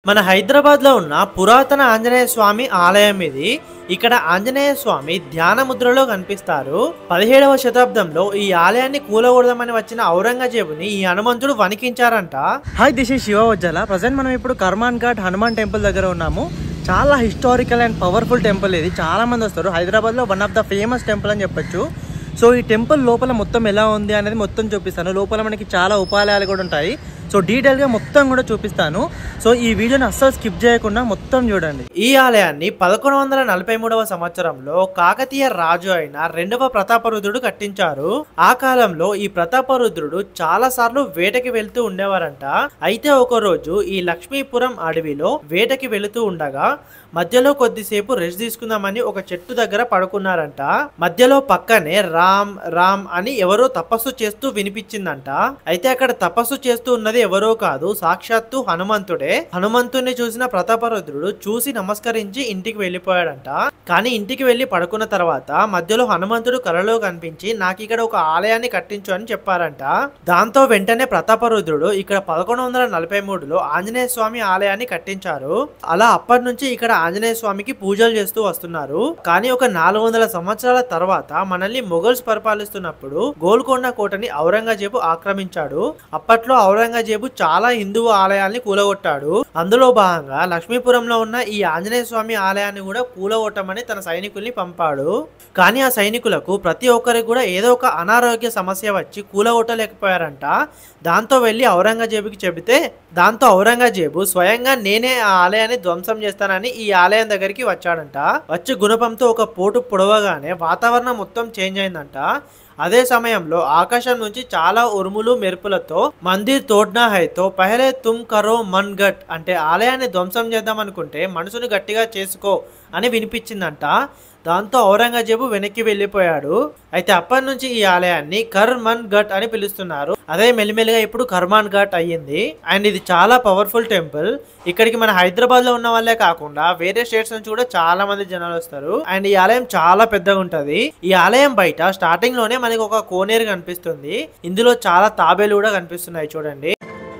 మన హైదరాబాద్ లో ఉన్న పురాతన ఆంజనేయ స్వామి ఆలయం ఇది ఇక్కడ ఆంజనేయ స్వామి ధ్యాన ముద్రలో కనిపిస్తారు పదిహేడవ శతాబ్దంలో ఈ ఆలయాన్ని కూలగొడదామని వచ్చిన ఔరంగజేబుని ఈ హనుమంతుడు వణికించారంట హాయ్ దిస్ ఈ శివ వజ్జల ప్రజెంట్ మనం ఇప్పుడు కర్మాన్ ఘాట్ హనుమాన్ టెంపుల్ దగ్గర ఉన్నాము చాలా హిస్టారికల్ అండ్ పవర్ఫుల్ టెంపుల్ ఇది చాలా మంది వస్తారు హైదరాబాద్లో one of the famous temple అని చెప్పొచ్చు సో ఈ టెంపుల్ లోపల మొత్తం ఎలా ఉంది అనేది మొత్తం చూపిస్తాను లోపల మనకి చాలా ఉపాలయాలు కూడా ఉంటాయి సో డీటెయిల్గా మొత్తం కూడా చూపిస్తాను సో ఈ వీడియోని అస్సలు స్కిప్ చేయకుండా మొత్తం చూడండి ఈ ఆలయాన్ని పదకొండు వందల నలభై మూడవ సంవత్సరంలో కాకతీయ రాజు అయిన రెండవ ప్రతాపరుద్రుడు కట్టించారు ఆ కాలంలో ఈ ప్రతాపరుద్రుడు చాలా సార్లు వేటకి వెళ్తూ ఉండేవారంట అయితే ఒక రోజు ఈ లక్ష్మీపురం అడవిలో వేటకి వెళుతూ ఉండగా మధ్యలో కొద్దిసేపు రెస్ట్ తీసుకుందామని ఒక చెట్టు దగ్గర పడుకున్నారంట మధ్యలో పక్కనే రామ్ రామ్ అని ఎవరో తపస్సు చేస్తూ వినిపించిందంట అయితే అక్కడ తపస్సు చేస్తూ ఉన్నది ఎవరో కాదు సాక్షాత్తు హనుమంతుడే హనుమంతుడిని చూసిన ప్రతాపరుద్రుడు చూసి నమస్కరించి ఇంటికి వెళ్ళిపోయాడంట కానీ ఇంటికి వెళ్లి పడుకున్న తర్వాత మధ్యలో హనుమంతుడు కలలో కనిపించి నాకు ఇక్కడ ఒక ఆలయాన్ని కట్టించు అని చెప్పారంట దాంతో వెంటనే ప్రతాపరుద్రుడు ఇక్కడ పదకొండు వందల నలభై మూడులో ఆంజనేయ స్వామి ఆలయాన్ని కట్టించారు అలా అప్పటి నుంచి ఇక్కడ ఆంజనేయ స్వామికి పూజలు చేస్తూ వస్తున్నారు కానీ ఒక నాలుగు వందల సంవత్సరాల తర్వాత మనల్ని మొఘల్స్ పరిపాలిస్తున్నప్పుడు గోల్కొండ కోటని ఔరంగజేబు ఆక్రమించాడు అప్పట్లో ఔరంగజేబు చాలా హిందూ ఆలయాల్ని కూలగొట్టాడు అందులో భాగంగా లక్ష్మీపురంలో ఉన్న ఈ ఆంజనేయ స్వామి ఆలయాన్ని కూడా కూలగొట్టమని తన సైనికుల్ని పంపాడు కానీ ఆ సైనికులకు ప్రతి ఒక్కరికి కూడా ఏదో ఒక అనారోగ్య సమస్య వచ్చి కూలగొట్టలేకపోయారంట దాంతో వెళ్ళి ఔరంగజేబుకి చెబితే దాంతో ఔరంగజేబు స్వయంగా నేనే ఆ ఆలయాన్ని ధ్వంసం చేస్తానని ఈ ఆలయం దగ్గరికి వచ్చాడంట వచ్చి గుణపంతో ఒక పోటు పొడవగానే వాతావరణం మొత్తం చేంజ్ అయిందంట అదే సమయంలో ఆకాశం నుంచి చాలా ఉరుములు మెరుపులతో మందిర్ తోడ్నా హైతో పహలే తుమ్ కరో మన్ గట్ అంటే ఆలయాన్ని ధ్వంసం చేద్దాం అనుకుంటే మనసును గట్టిగా చేసుకో అని వినిపించిందంట దాంతో ఔరంగజేబు వెనక్కి వెళ్ళిపోయాడు అయితే అప్పటి నుంచి ఈ ఆలయాన్ని కర్మన్ ఘట్ అని పిలుస్తున్నారు అదే మెల్లిమెల్లిగా ఇప్పుడు కర్మాన్ ఘాట్ అయ్యింది అండ్ ఇది చాలా పవర్ఫుల్ టెంపుల్ ఇక్కడికి మన హైదరాబాద్ లో ఉన్న వాళ్ళే కాకుండా వేరే స్టేట్స్ నుంచి కూడా చాలా మంది జనాలు వస్తారు అండ్ ఈ ఆలయం చాలా పెద్దగా ఉంటది ఈ ఆలయం బయట స్టార్టింగ్ లోనే మనకి ఒక కోనేరు కనిపిస్తుంది ఇందులో చాలా తాబేలు కూడా కనిపిస్తున్నాయి చూడండి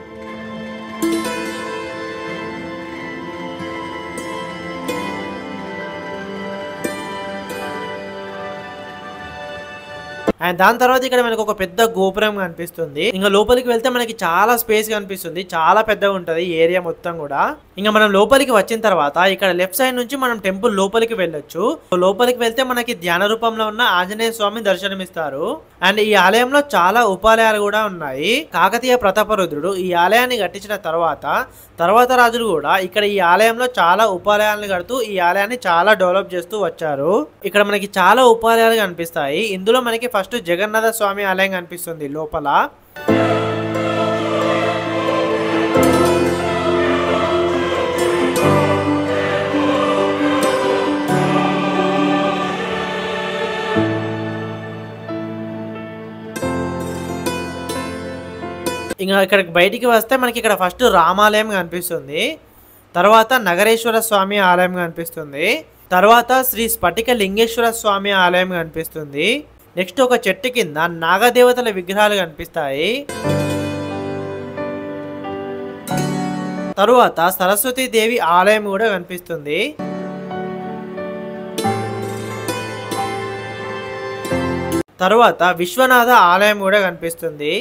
అండ్ దాని తర్వాత ఇక్కడ మనకు ఒక పెద్ద గోపురం కనిపిస్తుంది ఇంకా లోపలికి వెళ్తే మనకి చాలా స్పేస్ కనిపిస్తుంది చాలా పెద్దగా ఉంటది ఈ ఏరియా మొత్తం కూడా ఇంకా మనం లోపలికి వచ్చిన తర్వాత ఇక్కడ లెఫ్ట్ సైడ్ నుంచి మనం టెంపుల్ లోపలికి వెళ్ళొచ్చు లోపలికి వెళ్తే మనకి ధ్యాన రూపంలో ఉన్న ఆంజనేయ స్వామి దర్శనమిస్తారు అండ్ ఈ ఆలయంలో చాలా ఉపాలయాలు కూడా ఉన్నాయి కాకతీయ ప్రతాపరుద్రుడు ఈ ఆలయాన్ని కట్టించిన తర్వాత తర్వాత రాజులు కూడా ఇక్కడ ఈ ఆలయంలో చాలా ఉపాలయాలను కడుతూ ఈ ఆలయాన్ని చాలా డెవలప్ చేస్తూ వచ్చారు ఇక్కడ మనకి చాలా ఉపాలయాలు కనిపిస్తాయి ఇందులో మనకి ఫస్ట్ జగన్నాథ స్వామి ఆలయం కనిపిస్తుంది లోపల ఇంకా ఇక్కడికి బయటికి వస్తే మనకి ఇక్కడ ఫస్ట్ రామాలయం కనిపిస్తుంది తర్వాత నగరేశ్వర స్వామి ఆలయం కనిపిస్తుంది తర్వాత శ్రీ స్ఫటిక లింగేశ్వర స్వామి ఆలయం కనిపిస్తుంది నెక్స్ట్ ఒక చెట్టు కింద నాగదేవతల విగ్రహాలు కనిపిస్తాయి తరువాత సరస్వతి దేవి ఆలయం కూడా కనిపిస్తుంది తరువాత విశ్వనాథ ఆలయం కూడా కనిపిస్తుంది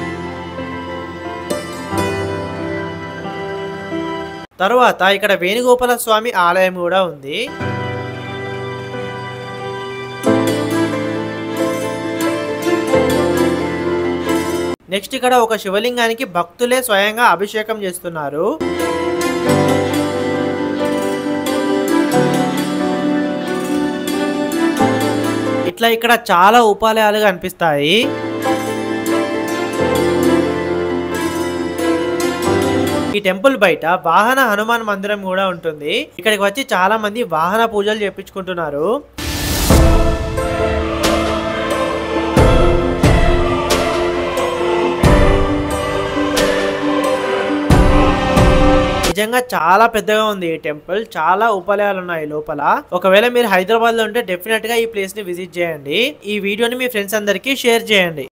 తరువాత ఇక్కడ వేణుగోపాల స్వామి ఆలయం కూడా ఉంది నెక్స్ట్ ఇక్కడ ఒక శివలింగానికి భక్తులే స్వయంగా అభిషేకం చేస్తున్నారు ఇట్లా ఇక్కడ చాలా ఉపాలయాలు కనిపిస్తాయి ఈ టెంపుల్ బయట వాహన హనుమాన్ మందిరం కూడా ఉంటుంది ఇక్కడికి వచ్చి చాలా మంది వాహన పూజలు చేపించుకుంటున్నారు నిజంగా చాలా పెద్దగా ఉంది ఈ టెంపుల్ చాలా ఉపాలయాలు ఉన్నాయి లోపల ఒకవేళ మీరు హైదరాబాద్ లో ఉంటే డెఫినెట్ గా ఈ ప్లేస్ ని విజిట్ చేయండి ఈ వీడియోని మీ ఫ్రెండ్స్ అందరికీ షేర్ చేయండి